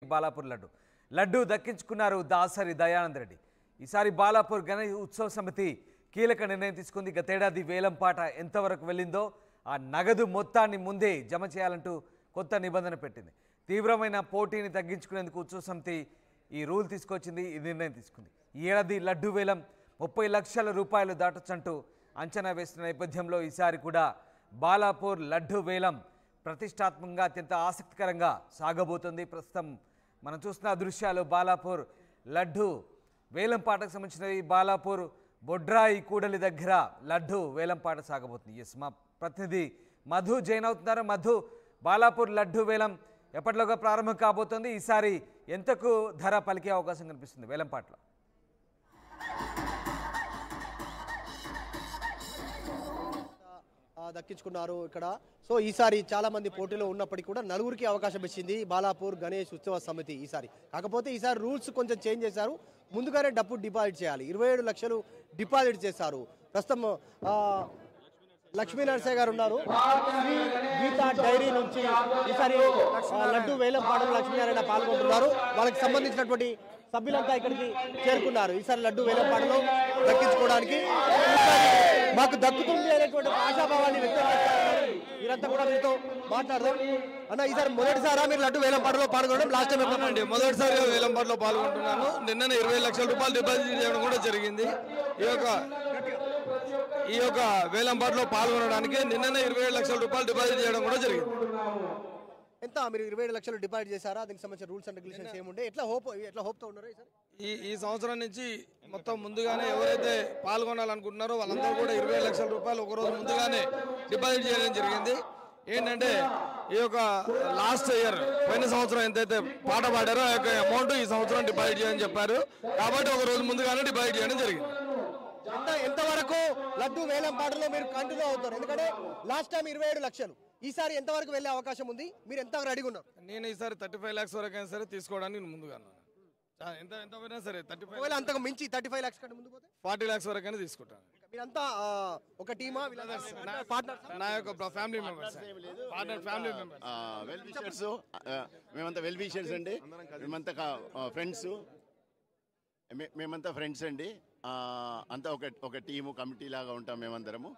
బాలాపూర్ లడ్డు లడ్డు దక్కించుకున్నారు దాసరి దయానంద్ రెడ్డి ఈసారి బాలాపూర్ గణేష్ ఉత్సవ సమితి కీలక నిర్ణయం తీసుకుంది గతేడాది వేలం పాట ఎంతవరకు వెళ్ళిందో ఆ నగదు మొత్తాన్ని ముందే జమ చేయాలంటూ కొత్త నిబంధన పెట్టింది తీవ్రమైన పోటీని తగ్గించుకునేందుకు ఉత్సవ సమితి ఈ రూల్ తీసుకొచ్చింది ఈ నిర్ణయం తీసుకుంది ఈ ఏడాది లడ్డు వేలం ముప్పై లక్షల రూపాయలు దాటొచ్చంటూ అంచనా వేస్తున్న నేపథ్యంలో ఈసారి కూడా బాలాపూర్ లడ్డు వేలం ప్రతిష్టాత్మకంగా అత్యంత ఆసక్తికరంగా సాగబోతుంది ప్రస్తుతం మనం చూస్తున్న దృశ్యాలు బాలాపూర్ లడ్డు వేలంపాటకు సంబంధించినవి బాలాపూర్ బొడ్రాయి కూడలి దగ్గర లడ్డు వేలంపాట సాగబోతుంది ఎస్ మా ప్రతినిధి మధు జైన్ అవుతున్నారు మధు బాలాపూర్ లడ్డు వేలం ఎప్పటిలోగా ప్రారంభం కాబోతోంది ఈసారి ఎంతకు ధర పలికే అవకాశం కనిపిస్తుంది వేలంపాట్లో ఆ, దక్కించుకున్నారు ఇక్కడ సో ఈసారి చాలా మంది పోటీలో ఉన్నప్పటికీ కూడా నలుగురికి అవకాశం ఇచ్చింది బాలాపూర్ గణేష్ ఉత్సవ సమితి ఈసారి కాకపోతే ఈసారి రూల్స్ కొంచెం చేంజ్ చేశారు ముందుగానే డబ్బు డిపాజిట్ చేయాలి ఇరవై ఏడు లక్షలు డిపాజిట్ చేశారు ప్రస్తుతం ఆ, లక్ష్మీ నరసయ్య గారు ఉన్నారు శ్రీ గీతా డైరీ నుంచి ఈసారి ఆ, లడ్డు వేలం పాటలు లక్ష్మీనారాయణ పాల్గొంటున్నారు వాళ్ళకి సంబంధించినటువంటి సభ్యులంతా ఇక్కడికి చేరుకున్నారు ఈసారి లడ్డు వేలం పాటలు దక్కించుకోవడానికి ఈసారి మాకు దక్కుతుంది అనేటువంటి ఒక ఆశాభావాన్ని వ్యక్తం చేస్తున్నారు మీరంతా కూడా మీతో మాట్లాడదాం అన్న ఈసారి మొదటిసారా మీరు లడ్డు వేలం పాటలో పాల్గొనడం లాస్ట్ టైం ఎప్పుడు అవునండి మొదటిసారిగా వేలంపాట్లో పాల్గొంటున్నాను నిన్ననే ఇరవై లక్షల రూపాయలు డిపాజిట్ చేయడం కూడా జరిగింది ఈ యొక్క ఈ యొక్క వేలంపాట్లో పాల్గొనడానికి నిన్ననే ఇరవై ఏడు లక్షల రూపాయలు డిపాజిట్ చేయడం కూడా జరిగింది ఎంత మీరు ఇరవై ఏడు లక్షలు డిపాజిట్ చేశారా దానికి సంబంధించిన రూల్స్ అండ్ రెగ్యులేషన్స్ ఏముండే ఎట్లా హోప్ ఎట్లా హోప్తో ఉన్నారా ఈసారి ఈ ఈ సంవత్సరం నుంచి మొత్తం ముందుగానే ఎవరైతే పాల్గొనాలనుకుంటున్నారో వాళ్ళందరూ కూడా ఇరవై లక్షల రూపాయలు ఒక రోజు ముందుగానే డిపాజిట్ చేయడం జరిగింది ఏంటంటే ఈ యొక్క లాస్ట్ ఇయర్ పోయిన సంవత్సరం ఎంతైతే పాట పాడారో ఆ యొక్క అమౌంట్ ఈ సంవత్సరం డిపాజిట్ చేయని చెప్పారు కాబట్టి ఒక రోజు ముందుగానే డిపాజిట్ చేయడం జరిగింది ఎంత ఎంతవరకు లడ్డు వేలం పాటలో మీరు కంటిన్యూ అవుతారు ఎందుకంటే లాస్ట్ టైం ఇరవై ఏడు లక్షలు ఈసారి ఎంతవరకు వెళ్ళే అవకాశం ఉంది మీరు ఎంత రెడీగా ఉన్నారు నేను ఈసారి థర్టీ ఫైవ్ ల్యాక్స్ వరకు అయినా సరే తీసుకోవడానికి నేను ముందుగా ఉన్నాను. చా- ఎంత ఎంత పోయినా సరే థర్టీ ఫైవ్ ఒకవేళ అంతకు మించి థర్టీ ఫైవ్ లాక్స్ కంటే ముందు పోతే ఫార్టీ ల్యాక్స్ వరకు అయినా తీసుకుంటాను మీరంతా ఆ, ఒక టీమా పార్ట్నర్ నా యొక్క family members partner family members well wishers మేమంతా వెల్ విషర్స్ అండి మేమంతా ఫ్రెండ్స్ మేమంతా ఫ్రెండ్స్ అండి ఆ, అంతా ఒక ఒక టీము కమిటీ లాగా ఉంటాం మేమందరము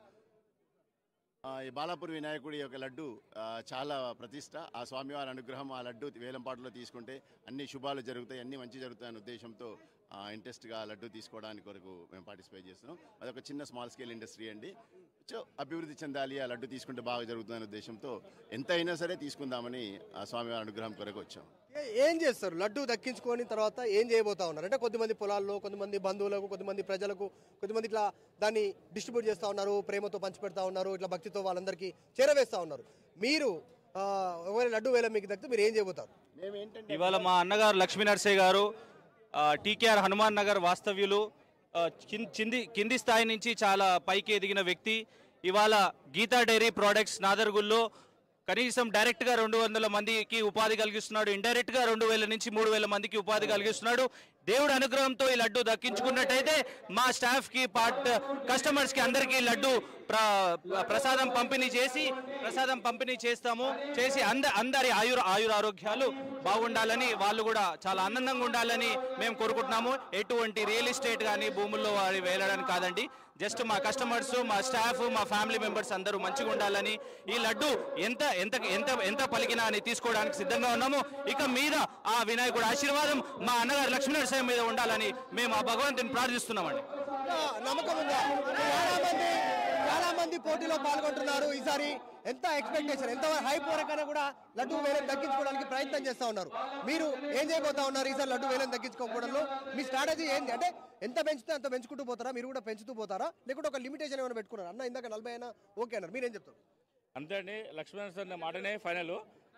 ఆ, ఈ బాలాపూర్ వినాయకుడి యొక్క లడ్డు ఆ, చాలా ప్రతిష్ట ఆ స్వామివారి అనుగ్రహం ఆ లడ్డు వేలంపాటలో తీసుకుంటే అన్ని శుభాలు జరుగుతాయి అన్ని మంచి జరుగుతాయనే ఉద్దేశంతో ఇంట్రెస్ట్గా లడ్డు తీసుకోవడానికి కొరకు మేము పార్టిసిపేట్ చేస్తున్నాం అదొక చిన్న స్మాల్ స్కేల్ ఇండస్ట్రీ అండి సో అభివృద్ధి చెందాలి ఆ లడ్డు తీసుకుంటే బాగా జరుగుతుందనే ఉద్దేశంతో ఎంత అయినా సరే తీసుకుందామని ఆ స్వామివారి అనుగ్రహం కొరకు వచ్చాం ఏ- ఏం చేస్తారు లడ్డు దక్కించుకొని తర్వాత ఏం చేయబోతా ఉన్నారు అంటే కొంతమంది పొలాల్లో కొంతమంది బంధువులకు కొంతమంది ప్రజలకు కొంతమంది ఇట్లా దాన్ని డిస్ట్రిబ్యూట్ చేస్తూ ఉన్నారు ప్రేమతో పంచిపెడతా ఉన్నారు ఇట్లా భక్తితో వాళ్ళందరికీ చేరవేస్తా ఉన్నారు మీరు ఆ, ఒకవేళ లడ్డు వేల మీకు దక్కితే మీరు ఏం చేయబోతారు ఇవాళ మా అన్నగారు లక్ష్మీ నరసయ్య గారు ఆ, టీకేఆర్ హనుమాన్ నగర్ వాస్తవ్యులు ఆ, కిం- కింది కింది స్థాయి నుంచి చాలా పైకి ఎదిగిన వ్యక్తి ఇవాళ గీతా డైరీ ప్రోడక్ట్స్ నాదర్గుల్లో కనీసం డైరెక్ట్గా రెండు వందల మందికి ఉపాధి కలిగిస్తున్నాడు ఇండైరెక్ట్గా రెండు వేల నుంచి మూడు వేల మందికి ఉపాధి కలిగిస్తున్నాడు దేవుడి అనుగ్రహంతో ఈ లడ్డు దక్కించుకున్నట్టయితే మా స్టాఫ్కి పార్ట్ కస్టమర్స్కి అందరికీ లడ్డు ప్ర ప్రసాదం పంపిణీ చేసి ప్రసాదం పంపిణీ చేస్తాము చేసి అంద అందరి ఆయుర ఆయుర ఆరోగ్యాలు బాగుండాలని వాళ్ళు కూడా చాలా ఆనందంగా ఉండాలని మేము కోరుకుంటున్నాము ఎటువంటి రియల్ ఎస్టేట్ కానీ భూముల్లో వారి వేయడానికి కాదండి జస్ట్ మా కస్టమర్స్ మా స్టాఫ్ మా ఫ్యామిలీ మెంబర్స్ అందరూ మంచిగా ఉండాలని ఈ లడ్డు ఎంత ఎంత ఎంత ఎంత పలికినా అని తీసుకోవడానికి సిద్ధంగా ఉన్నాము ఇక మీద ఆ వినాయకుడు ఆశీర్వాదం మా అన్నగారు లక్ష్మీనరసింహ మీద ఉండాలని మేము ఆ భగవంతుని ప్రార్థిస్తున్నామండి ఇంకా నమ్మకం ఉందా చాలా మంది చాలా మంది పోటీలో పాల్గొంటున్నారు ఈసారి ఎంత ఎక్స్పెక్టేషన్ ఎంత హైప్ వరకైనా కూడా లడ్డు వేలం దక్కించుకోవడానికి ప్రయత్నం చేస్తా ఉన్నారు మీరు ఏం చేయబోతా ఉన్నారు ఈసారి లడ్డు వేలం దక్కించుకోవడంలో మీ స్ట్రాటజీ ఏంటి అంటే ఎంత పెంచితే అంత పెంచుకుంటూ పోతారా మీరు కూడా పెంచుతూ పోతారా లేకుంటే ఒక లిమిటేషన్ ఏమైనా పెట్టుకున్నారా అన్న ఇందాక నలభై అయినా ఓకే అన్నారు మీరేం చెప్తారు అంతే అండి లక్ష్మణ్ సార్ అన్న మాటనే ఫైనల్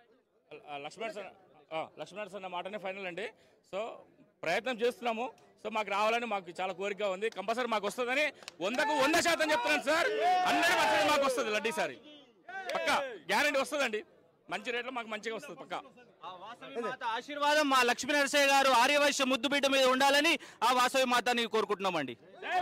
లక్ష్మణ్ సార్ ఆ, లక్ష్మణ్ సార్ అన్న మాటనే ఫైనల్ అండి సో ప్రయత్నం చేస్తున్నాము సో మాకు రావాలని మాకు చాలా కోరిక ఉంది కంపల్సరీ మాకు వస్తుందని వందకు వంద శాతం చెప్తున్నాను సార్ హండ్రెడ్ పర్సెంట్ మాకు వస్తుంది లడ్డీ సారి పక్క గ్యారంటీ వస్తుందండి మంచి రేట్లో మాకు మంచిగా వస్తుంది పక్క మాత ఆశీర్వాదం మా లక్ష్మీ నరసయ్య గారు ఆర్యవైశ్య ముద్దు బిడ్డ మీద ఉండాలని ఆ వాసవి మాతని కోరుకుంటున్నామండి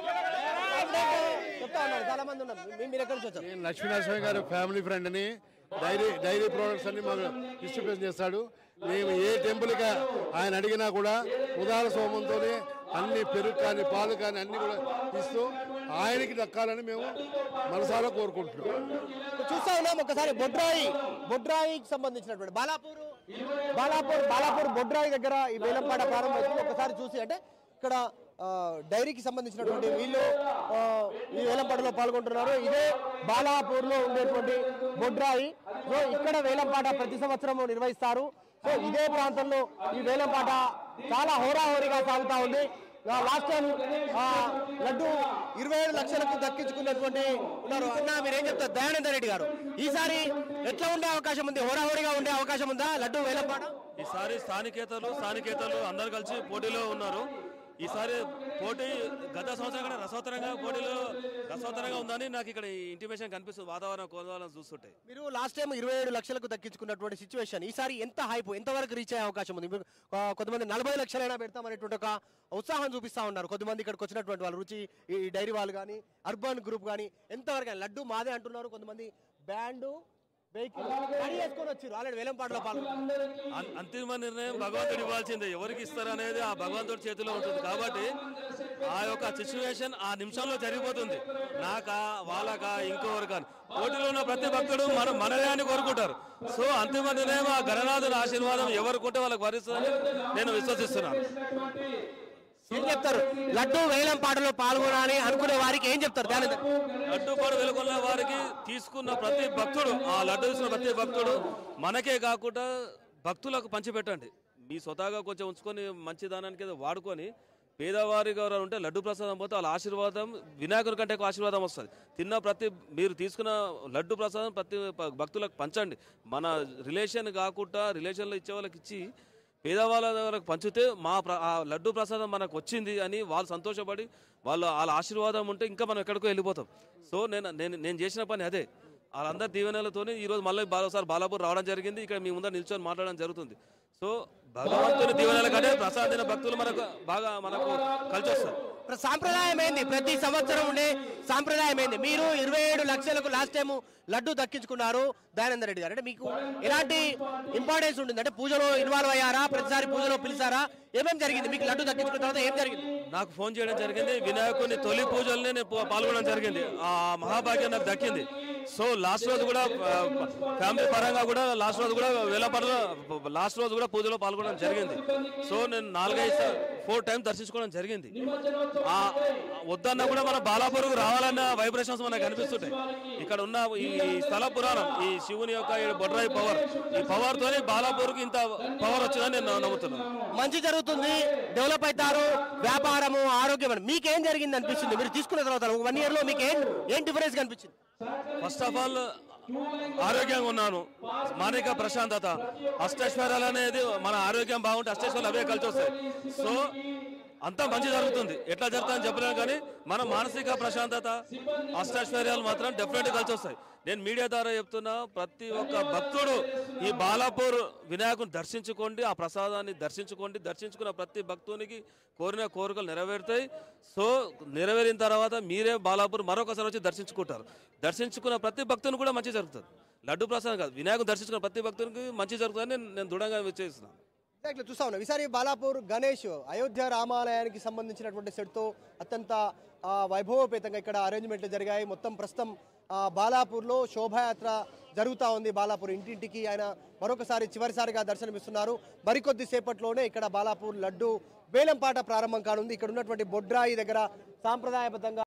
చెప్తా ఉన్నారు చాలా మంది ఉన్నారు మీ- మీరు ఎక్కడి నుంచి వచ్చారు నేను లక్ష్మీనరసింహ గారు ఫ్యామిలీ ఫ్రెండ్ అని డైరీ డైరీ ప్రోడక్ట్స్ అన్ని మాకు డిస్ట్రిబ్యూషన్ చేస్తాడు మేము ఏ టెంపుల్కి ఆయన అడిగినా కూడా ఉదార సోమంతోనే అన్ని పెరుగు కానీ పాలు కానీ అన్ని కూడా ఇస్తూ ఆయనకి దక్కాలని మేము మనసారా కోరుకుంటున్నాం చూస్తా ఉన్నాం ఒకసారి బొడ్రాయి బొడ్రాయికి సంబంధించినటువంటి బాలాపూర్ బాలాపూర్ బాలాపూర్ బొడ్రాయి దగ్గర ఈ వేలంపాట ప్రారంభమైంది ఒకసారి చూసి అంటే ఇక్కడ ఆ, డైరీకి సంబంధించినటువంటి వీళ్ళు ఆ, ఈ వేలంపాటలో పాల్గొంటున్నారు ఇదే బాలాపూర్ లో ఉండేటువంటి బొడ్రాయి సో ఇక్కడ వేలంపాట ప్రతి సంవత్సరం నిర్వహిస్తారు సో ఇదే ప్రాంతంలో ఈ వేలంపాట చాలా హోరాహోరీగా సాగుతా ఉంది లాస్ట్ టైం లడ్డు ఇరవై ఏడు లక్షలకు దక్కించుకున్నటువంటి ఉన్నారు అన్న మీరేం చెప్తారు దయానంద రెడ్డి గారు ఈసారి ఎట్లా ఉండే అవకాశం ఉంది హోరాహోరీగా ఉండే అవకాశం ఉందా లడ్డు వేలంపాట ఈసారి స్థానికేతలు స్థానికేతలు అందరు కలిసి పోటీలో ఉన్నారు ఈసారి పోటీ గత సంవత్సరం కంటే రసవత్తరంగా పోటీలో రసవత్తరంగా ఉందని నాకు ఇక్కడ ఇంటిమేషన్ కనిపిస్తుంది వాతావరణం కోదావరణం చూస్తుంటే మీరు లాస్ట్ టైం ఇరవై ఏడు లక్షలకు దక్కించుకున్నటువంటి సిచ్యువేషన్ ఈసారి ఎంత హైప్ ఎంత వరకు రీచ్ అయ్యే అవకాశం ఉంది మీరు, ఆ, కొంతమంది నలభై లక్షలైనా పెడతామనేటువంటి ఒక ఉత్సాహం చూపిస్తా ఉన్నారు కొంతమంది ఇక్కడికి వచ్చినటువంటి వాళ్ళు రుచి ఈ డైరీ వాళ్ళు కానీ అర్బన్ గ్రూప్ కానీ ఎంతవరకు లడ్డు మాదే అంటున్నారు కొంతమంది బ్యాండ్ వెహికల్ రెడీ చేసుకొని వచ్చారు ఆల్రెడీ వేలంపాటలో పాల్గొన్నారు అం- అంతిమ నిర్ణయం భగవంతుడు ఇవ్వాల్సిందే ఎవరికి ఇస్తారు అనేది ఆ భగవంతుడి చేతిలో ఉంటుంది కాబట్టి ఆ యొక్క సిచ్యువేషన్ ఆ నిమిషంలో జరిగిపోతుంది నాకా వాళ్ళకా ఇంకోవరకా పోటీలో ఉన్న ప్రతి భక్తుడు మన మనదే అని కోరుకుంటారు సో అంతిమ నిర్ణయం ఆ గణనాథుని ఆశీర్వాదం ఎవరికి ఉంటే వాళ్ళకి వరిస్తుందని నేను విశ్వసిస్తున్నాను ఏం చెప్తారు లడ్డు వేలంపాటలో పాల్గొనాలి అనుకునే వారికి ఏం చెప్తారు దాని లడ్డూపాడు వెలుగొన్న వారికి తీసుకున్న ప్రతి భక్తుడు ఆ లడ్డు తీసుకున్న ప్రతి భక్తుడు మనకే కాకుండా భక్తులకు పంచిపెట్టండి మీ స్వతహాగా కొంచెం ఉంచుకొని మంచి దానానికి ఏదో వాడుకొని పేదవారి గారు ఉంటే లడ్డు ప్రసాదం పోతే వాళ్ళ ఆశీర్వాదం వినాయకుడి కంటే ఎక్కువ ఆశీర్వాదం వస్తుంది తిన్న ప్రతి మీరు తీసుకున్న లడ్డు ప్రసాదం ప్రతి ప- భక్తులకు పంచండి మన రిలేషన్ కాకుండా రిలేషన్లో ఇచ్చే వాళ్ళకి ఇచ్చి పేదవాళ్ళ దగ్గరకు పంచితే మా ప్ర ఆ లడ్డు ప్రసాదం మనకు వచ్చింది అని వాళ్ళు సంతోషపడి వాళ్ళు వాళ్ళ ఆశీర్వాదం ఉంటే ఇంకా మనం ఎక్కడికో వెళ్ళిపోతాం సో నేను నేను నేను చేసిన పని అదే వాళ్ళందరి దీవెనలతోనే ఈరోజు మళ్ళీ బాలసారి బాలాపూర్ రావడం జరిగింది ఇక్కడ మీ ముందర నిల్చొని మాట్లాడడం జరుగుతుంది సో భగవంతుని దీవెనల కంటే ప్రసాదిన భక్తులు మనకు బాగా మనకు కలిసి వస్తారు ప్ర- సాంప్రదాయం ఏంది ప్రతి సంవత్సరం ఉండే సాంప్రదాయం ఏంది మీరు ఇరవై ఏడు లక్షలకు లాస్ట్ టైం లడ్డు దక్కించుకున్నారు దయానంద రెడ్డి గారు అంటే మీకు ఎలాంటి ఇంపార్టెన్స్ ఉంటుంది అంటే పూజలో ఇన్వాల్వ్ అయ్యారా ప్రతిసారి పూజలో పిలిచారా ఏమేం జరిగింది మీకు లడ్డు దక్కించుకున్న తర్వాత ఏం జరిగింది నాకు ఫోన్ చేయడం జరిగింది వినాయకుని తొలి పూజల్ని నేను పా- పాల్గొనడం జరిగింది ఆ మహాభాగ్యం నాకు దక్కింది సో లాస్ట్ రోజు కూడా ఆ, ఫ్యామిలీ పరంగా కూడా లాస్ట్ రోజు కూడా వేలపడలో లాస్ట్ రోజు కూడా పూజలో పాల్గొనడం జరిగింది సో నేను నాలుగైదు సా- ఫోర్ టైం దర్శించుకోవడం జరిగింది ఆ వద్దన్నా కూడా మన బాలాపూర్కు రావాలన్న వైబ్రేషన్స్ మనకు కనిపిస్తుంటాయి ఇక్కడ ఉన్న ఈ స్థల పురాణం ఈ శివుని యొక్క ఈ బొడ్రాయి పవర్ ఈ పవర్ తోనే బాలాపూర్కి ఇంత పవర్ వచ్చిందని నేను నమ్ముతున్నాను మంచి జరుగుతుంది డెవలప్ అవుతారు వ్యాపారము ఆరోగ్యం అని మీకేం జరిగింది అనిపిస్తుంది మీరు తీసుకున్న తర్వాత వన్ ఇయర్ లో మీకు ఏం ఏం డిఫరెన్స్ కనిపించింది ఫస్ట్ ఆఫ్ ఆల్ ఆరోగ్యంగా ఉన్నాను మానసిక ప్రశాంతత అష్టైశ్వర్యాలు అనేది మన ఆరోగ్యం బాగుంటే అష్టైశ్వర్యాలు అవే కలిసి వస్తాయి సో అంతా మంచి జరుగుతుంది ఎట్లా జరుగుతుందని చెప్పలేను కానీ మన మానసిక ప్రశాంతత అష్టైశ్వర్యాలు మాత్రం డెఫినెట్ కలిసి వస్తాయి నేను మీడియా ద్వారా చెప్తున్నా ప్రతి ఒక్క భక్తుడు ఈ బాలాపూర్ వినాయకుని దర్శించుకోండి ఆ ప్రసాదాన్ని దర్శించుకోండి దర్శించుకున్న ప్రతి భక్తునికి కోరిన కోరికలు నెరవేరుతాయి సో నెరవేరిన తర్వాత మీరే బాలాపూర్ మరొకసారి వచ్చి దర్శించుకుంటారు దర్శించుకున్న ప్రతి భక్తుని కూడా మంచి జరుగుతుంది లడ్డు ప్రసాదం కాదు వినాయకుని దర్శించుకున్న ప్రతి భక్తునికి మంచి జరుగుతుందని నేను- నేను దృఢంగా విచ్చేస్తున్నాను ఇట్లా చూస్తా ఉన్నాం ఈసారి బాలాపూర్ గణేష్ అయోధ్య రామాలయానికి సంబంధించినటువంటి సెట్తో అత్యంత ఆ, వైభవోపేతంగా ఇక్కడ అరేంజ్మెంట్లు జరిగాయి మొత్తం ప్రస్తుతం ఆ, బాలాపూర్లో శోభాయాత్ర జరుగుతూ ఉంది బాలాపూర్ ఇంటింటికి ఆయన మరొకసారి చివరిసారిగా దర్శనమిస్తున్నారు మరికొద్ది సేపట్లోనే ఇక్కడ బాలాపూర్ లడ్డు వేలంపాట ప్రారంభం కానుంది ఇక్కడ ఉన్నటువంటి బొడ్రాయి దగ్గర సాంప్రదాయబద్ధంగా